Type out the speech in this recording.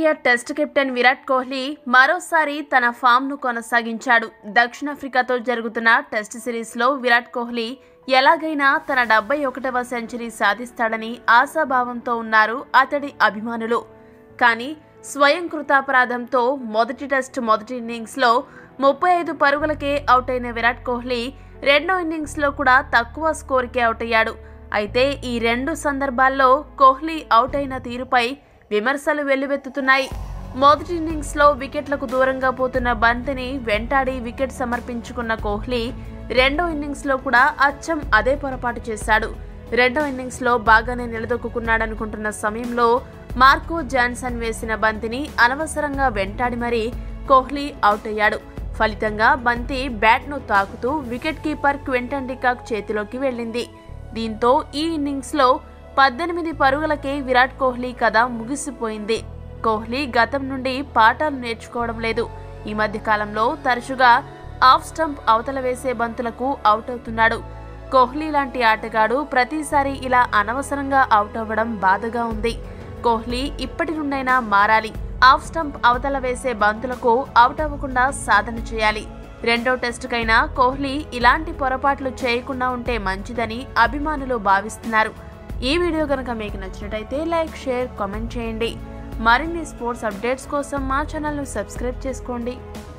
team India test captain Virat Kohli మరోసారి తన ఫామ్ను కొనసాగించాడు దక్షిణాఫ్రికాతో జరుగుతున్న టెస్ట్ సిరీస్లో విరాట్ కోహ్లీ ఎలాగైనా తన డెబ్బై ఒకటవ సెంచరీ సాధిస్తాడని ఆశాభావంతో ఉన్నారు అతడి అభిమానులు కానీ స్వయం కృతాపరాధంతో మొదటి టెస్ట్ మొదటి ఇన్నింగ్స్లో ముప్పై ఐదు పరుగులకే అవుట్ అయిన విరాట్ కోహ్లీ రెండో ఇన్నింగ్స్లో కూడా తక్కువ స్కోర్కే అవుట్ అయ్యాడు అయితే ఈ రెండు సందర్భాల్లో కోహ్లీ అవుట్ అయిన తీరుపై విమర్శలు వెల్లువెత్తుతున్నాయి మొదటి ఇన్నింగ్స్లో వికెట్లకు దూరంగా పోతున్న బంతిని వెంటాడి వికెట్ సమర్పించుకున్న కోహ్లీ రెండో ఇన్నింగ్స్లో కూడా అచ్చం అదే పొరపాటు చేశాడు రెండో ఇన్నింగ్స్లో బాగానే నిలదొక్కున్నాడనుకుంటున్న సమయంలో మార్కో జాన్సన్ వేసిన బంతిని అనవసరంగా వెంటాడి మరీ కోహ్లీ అవుట్ అయ్యాడు ఫలితంగా బంతి బ్యాట్ను తాకుతూ వికెట్ కీపర్ క్వింటన్ డికాక్ చేతిలోకి వెళ్ళింది దీంతో ఈ ఇన్నింగ్స్లో పద్దెనిమిది పరుగులకే విరాట్ కోహ్లీ కథ ముగిసిపోయింది కోహ్లీ గతం నుండి పాఠాలు నేర్చుకోవడం లేదు ఈ మధ్య కాలంలో తరచుగా ఆఫ్ స్టంప్ అవతల వేసే బంతులకు అవుట్ అవుతున్నాడు కోహ్లీ లాంటి ఆటగాడు ప్రతిసారి ఇలా అనవసరంగా అవుట్ అవ్వడం బాధగా ఉంది కోహ్లీ ఇప్పటి నుండైనా మారాలి ఆఫ్ స్టంప్ అవతల వేసే బంతులకు అవుట్ అవ్వకుండా సాధన చేయాలి రెండో టెస్టుకైనా కోహ్లీ ఇలాంటి పొరపాట్లు చేయకుండా ఉంటే మంచిదని అభిమానులు భావిస్తున్నారు ఈ వీడియో కనుక మీకు నచ్చినట్టయితే లైక్ షేర్ కామెంట్ చేయండి మరిన్ని స్పోర్ట్స్ అప్డేట్స్ కోసం మా ఛానల్ను సబ్స్క్రైబ్ చేసుకోండి